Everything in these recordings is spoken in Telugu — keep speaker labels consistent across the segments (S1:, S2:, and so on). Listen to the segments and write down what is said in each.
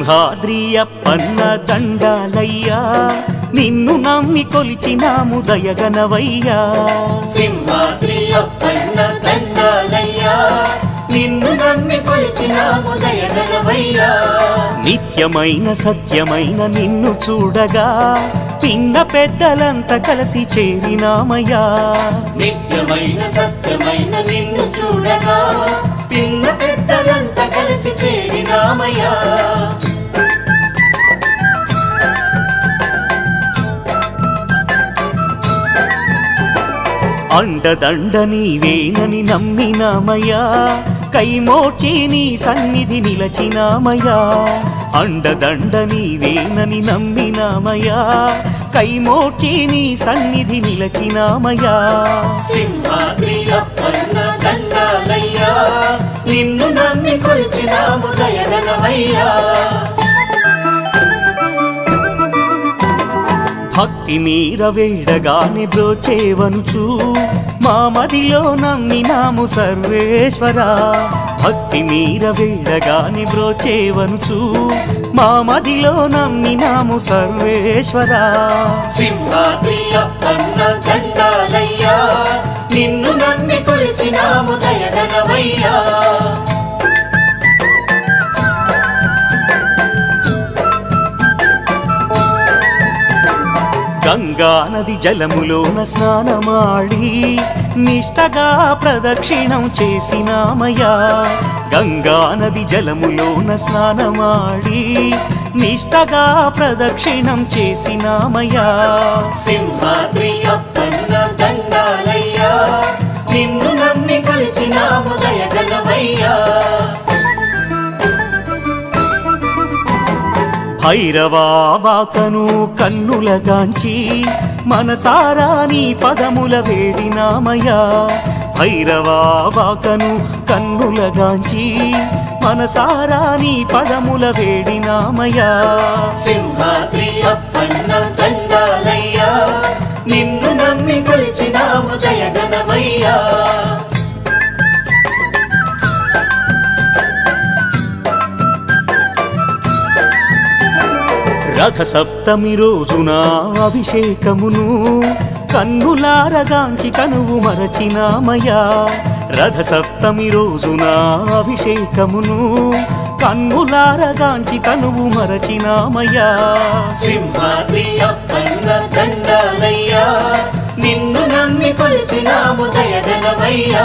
S1: సింహాద్రి అప్పన్న దండాలయ్యా నిన్ను నమ్మి కొలిచినాము దయగనవయ్యా
S2: సింహాద్రి అప్పన్న దండాలయ్యా నిన్ను నమ్మి కొలిచినాము దయగలవయ్యా
S1: నిత్యమైన సత్యమైన నిన్ను చూడగా పిన్న పెద్దలంతా కలిసి చేరినామయ్యా
S2: నిత్యమైన సత్యమైన నిన్ను చూడగా పిన్న పెద్దలంతా కలిసి చేరినామయ్యా
S1: అండదండ నీవేనని నమ్మినామయ్యా కైమోచి నీ సన్నిధి నిలచినామయ్యా అండదండ నీవేనని నమ్మినామయ్యా కైమోచి నీ సన్నిధి నిలచినామయ్యా
S2: సింహాద్రి అప్పన్న దండాలయ్యా నిన్ను నమ్మి కొలిచినాము దయగలవయ్యా
S1: భక్తి మీర వేడగానే బ్రోచేవనుచు మా మదిలో నమ్మినాము సర్వేశ్వర భక్తి మీర వేడగానే బ్రోచేవనుచు మా మదిలో నమ్మినాము సర్వేశ్వర
S2: సింహాద్రి అప్పన్న దండాలయ్యా నిన్ను నమ్మి కొలిచినాము దయగలవయ్యా
S1: గంగా నది జలములోన స్నానమాడి నిష్టగా ప్రదక్షిణం చేసినామయ్యా గంగా నది జలములోన స్నానమాడి నిష్టగా ప్రదక్షిణం చేసినామయ్యా
S2: సింహాద్రి అప్పన్న దండాలయ్యా నిన్ను నమ్మి కొలిచినాము దయగలవయ్యా
S1: భైరవాకను కన్నులగాంచి మనసారా నీ పదముల వేడినామయ్యా భైరవాకను కన్నులగాంచి మనసారా నీ పదముల వేడినామయ్యా
S2: సింహాద్రి అప్పన్న దండాలయ్యా నిన్ను నమ్మి కొలిచినాము దయగలవయ్యా
S1: రథ సప్తమి రోజున అభిషేకమును కన్నులారగాంచి కనువు మరచినామయ్యా రథ సప్తమి రోజున అభిషేకమును కన్నులారగాంచి కనువు మరచినామయ్యా
S2: సింహాద్రి అప్పన్న దండాలయ్యా నిన్ను నమ్మి కొలిచినాము దయగలవయ్యా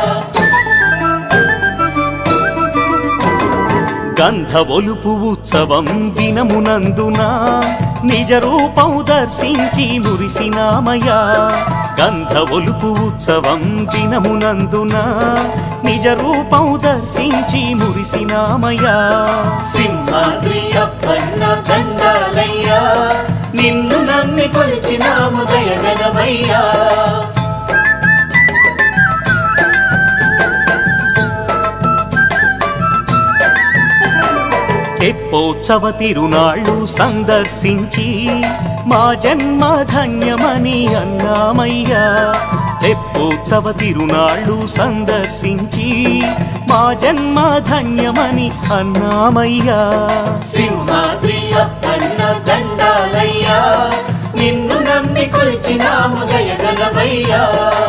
S1: గంధ ఒలుపు ఉత్సవం దినమునందున నిజ రూపం దర్శించి మురిసినామయ్యా గంధ ఒలుపు ఉత్సవం దినమునందున నిజ రూపం దర్శించి మురిసినామయ్యా
S2: సింహాద్రి అప్పన్న దండాలయ్యా నిన్ను నమ్మి కొలిచినాము దయగలవయ్యా
S1: తెప్పోత్సవ తిరునాళ్ళు సందర్శించి మా జన్మ ధన్యమని అన్నామయ్యా తెప్పోత్సవ తిరునాళ్ళు సందర్శించి మా జన్మ ధన్యమని అన్నామయ్యా
S2: సింహాద్రి అప్పన్న దండాలయ్యా నిన్ను నమ్మి కొలిచినాము దయగలవయ్యా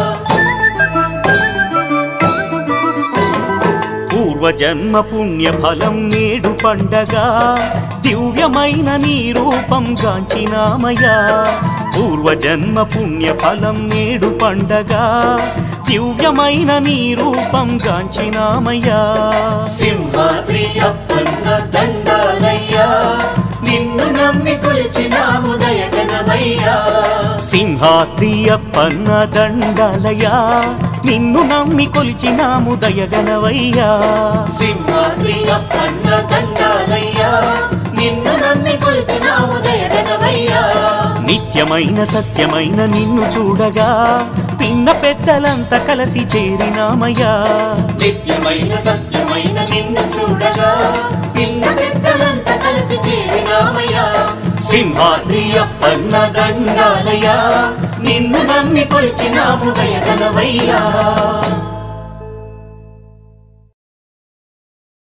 S1: పూర్వజన్మ పుణ్య ఫలం నేడు పండగా దివ్యమైన నీ రూపం గాంచినామయ్యా పూర్వజన్మ పుణ్య ఫలం నేడు పండగా దివ్యమైన నీ రూపం గాంచినామయ్యా
S2: సింహాద్రి అప్పన్న దండాలయ్యా నిన్ను నమ్మి కొలిచినాము దయగలవయ్యా
S1: సింహాద్రి అప్పన్న దండాలయ్యా నిన్ను నమ్మి కొలిచినాము దయగనవయ్యా
S2: సింహాద్రి అప్పన్న దండాలయ్యా నిన్ను నమ్మి కొలిచినాము దయగలవయ్యా
S1: నిత్యమైన సత్యమైన నిన్ను చూడగా పిన్న పెద్దలంతా కలిసి చేరినామయ్యా
S2: నిత్యమైన సత్యమైన నిన్ను చూడగా నిన్న పెద్దలంతా కలిసి చేరినామయ్యా సింహాద్రి అప్పన్న దండాలయ్యా నిన్ను నమ్మి కొలిచినాము దయగలవయ్యా